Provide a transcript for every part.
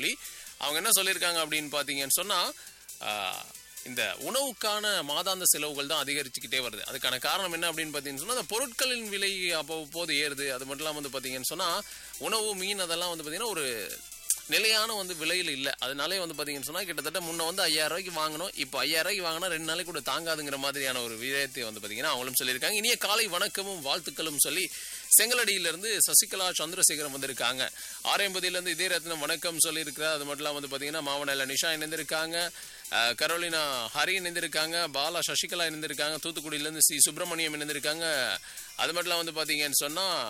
சொல்லி அவங்க என்ன சொல்லியிருக்காங்க அப்படின்னு பார்த்தீங்கன்னு சொன்னால் இந்த உணவுக்கான மாதாந்த செலவுகள் தான் அதிகரிச்சுக்கிட்டே வருது அதுக்கான காரணம் என்ன அப்படின்னு பார்த்தீங்கன்னு சொன்னால் அந்த பொருட்களின் விலை அவ்வப்போது ஏறுது அது மட்டும் இல்லாமல் வந்து பார்த்தீங்கன்னு சொன்னால் உணவு மீன் அதெல்லாம் வந்து பார்த்தீங்கன்னா ஒரு நிலையான வந்து விலையில் இல்லை அதனாலே வந்து பார்த்தீங்கன்னு சொன்னால் கிட்டத்தட்ட முன்ன வந்து ஐயாயிரம் ரூபாய்க்கு வாங்கணும் இப்போ ஐயாயிரம் ரூபாய்க்கு வாங்கினா ரெண்டு நாளைக்கு கூட தாங்காதுங்கிற மாதிரியான ஒரு விதயத்தை வந்து பார்த்தீங்கன்னா அவங்களும் சொல்லியிருக்காங்க இனிய காலை வணக்கமும் வாழ்த்துக்களும் சொல்லி செங்கலடியிலிருந்து சசிகலா சந்திரசேகரம் வந்திருக்காங்க ஆரையம்பதியிலேருந்து இதே ரத்னம் வணக்கம் சொல்லியிருக்கிறார் அது மட்டும் இல்லாமல் வந்து பார்த்தீங்கன்னா மாவனல்ல நிஷா இணைந்திருக்காங்க அஹ், கரோலினா ஹரி இணைந்திருக்காங்க பாலா சசிகலா இணைந்திருக்காங்க தூத்துக்குடியிலேருந்து சி சுப்பிரமணியம் இணைந்திருக்காங்க அது மட்டும் இல்லாமல் வந்து பார்த்தீங்கன்னு சொன்னால்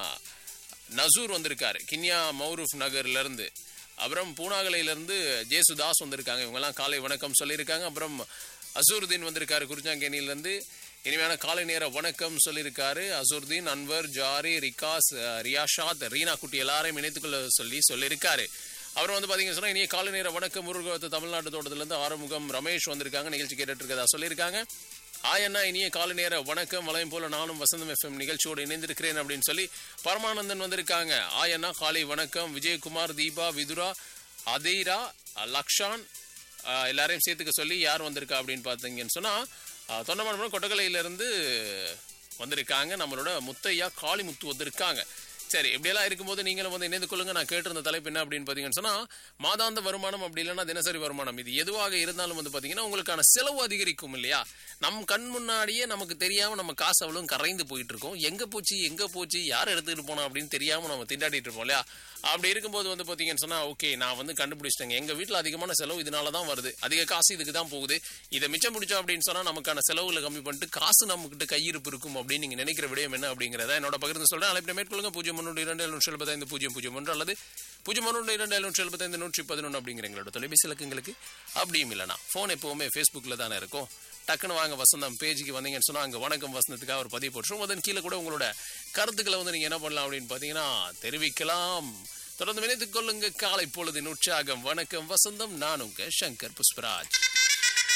நசூர் வந்திருக்காரு கின்யா மௌரூஃப் நகர்ல இருந்து அப்புறம் பூனாகலையிலேருந்து ஜேசுதாஸ் வந்திருக்காங்க இவங்கெல்லாம் காலை வணக்கம் சொல்லியிருக்காங்க அப்புறம் அசூர்தீன் வந்திருக்காரு குறிஞ்சாங்கேணியிலேருந்து இனிமையான காலை நேர வணக்கம் சொல்லியிருக்காரு அசூர்தீன் அன்வர் ஜாரி ரிகாஸ் அஹ், ரியாஷாத் ரீனா குட்டி எல்லாரையும் இணைத்துக்கொள்ள சொல்லி சொல்லியிருக்காரு அப்புறம் வந்து பார்த்தீங்கன்னு சொன்னால் இனிய காலை நேர வணக்கம் முருகவத்து தமிழ்நாட்டு தோட்டத்திலேருந்து ஆறுமுகம் ரமேஷ் வந்திருக்காங்க நிகழ்ச்சி கேட்டுட்டு இருக்கதா சொல்லியிருக்காங்க ஆயண்ணா இனிய காலை நேர வணக்கம் வளையம் போல நானும் வசந்தம் எஃப்எம் நிகழ்ச்சியோடு இணைந்திருக்கிறேன் அப்படின்னு சொல்லி பரமானந்தன் வந்திருக்காங்க ஆயண்ணா காலை வணக்கம் விஜயகுமார் தீபா விதுரா அதீரா லக்ஷான் ஆஹ், எல்லாரையும் சேர்த்துக்க சொல்லி யார் வந்திருக்கா அப்படின்னு பார்த்தீங்கன்னு சொன்னால் தொண்டமானம் கொட்டக்கலையிலேருந்து வந்திருக்காங்க நம்மளோட முத்தையா காளிமுத்து வந்திருக்காங்க சரி இப்படியெல்லாம் இருக்கும்போது நீங்களும் வந்து இணைந்து கொள்ளுங்க நான் கேட்டிருந்த தலைப்பு என்ன அப்படின்னு பார்த்தீங்கன்னு சொன்னால் மாதாந்த வருமானம் அப்படி இல்லைன்னா தினசரி வருமானம் இது எதுவாக இருந்தாலும் வந்து பார்த்தீங்கன்னா உங்களுக்கான செலவு அதிகரிக்கும் இல்லையா நம் கண் முன்னாடியே நமக்கு தெரியாமல் நம்ம காசு அவ்வளோ கரைந்து போயிட்டு இருக்கோம் எங்கே போச்சு எங்கே போச்சு யார் எடுத்துக்கிட்டு போனோம் அப்படின்னு தெரியாமல் நம்ம திண்டாடிட்டு இருப்போம் இல்லையா அப்படி இருக்கும்போது வந்து பார்த்தீங்கன்னு சொன்னால் ஓகே நான் வந்து கண்டுபிடிச்சிட்டேங்க எங்கள் வீட்டில் அதிகமான செலவு இதனால தான் வருது அதிக காசு இதுக்கு தான் போகுது இதை மிச்சம் பிடிச்சோம் அப்படின்னு சொன்னால் நமக்கான செலவுகளை கம்மி பண்ணிட்டு காசு நம்மகிட்ட கையிருப்பு இருக்கும் அப்படின்னு நீங்கள் நினைக்கிற விடயம் என்ன அப்படிங்கிறத என்னோட பகிர்ந்து சொல்கிறேன் அழைப்பினை மேற்கொள்ளுங்க பூஜ்ஜியம் முன்னூறு இரண்டு எழுநூற்றி எழுபத்தைந்து பூஜ்ஜியம் பூஜ்ஜியம் ஒன்று அல்லது பூஜ்ஜியம் முன்னூறு இரண்டு எழுநூற்றி எழுபத்தைந்து நூற்றி பதினொன்று அப்படிங்கிற எங்களோட தொலைபேசி இலக்கங்களுக்கு அப்படியும் இல்லைனா ஃபோன் எப்போவுமே ஃபேஸ்புக்கில் தானே இருக்கும் டக்குன்னு வாங்க வசந்தம் பேஜுக்கு வந்தீங்கன்னு சொன்னால் அங்கே வணக்கம் வசந்தத்துக்காக ஒரு பதிவு போட்டுரும் அதன் கீழே கூட உங்களோட கருத்துக்களை வந்து நீங்கள் என்ன பண்ணலாம் அப்படின்னு பார்த்தீங்கன்னா தெரிவிக்கலாம் தொடர்ந்து இணைத்துக் கொள்ளுங்க காலை பொழுதின் உற்சாகம் வணக்கம் வசந்தம் நான் உங்க சங்கர் புஷ்பராஜ்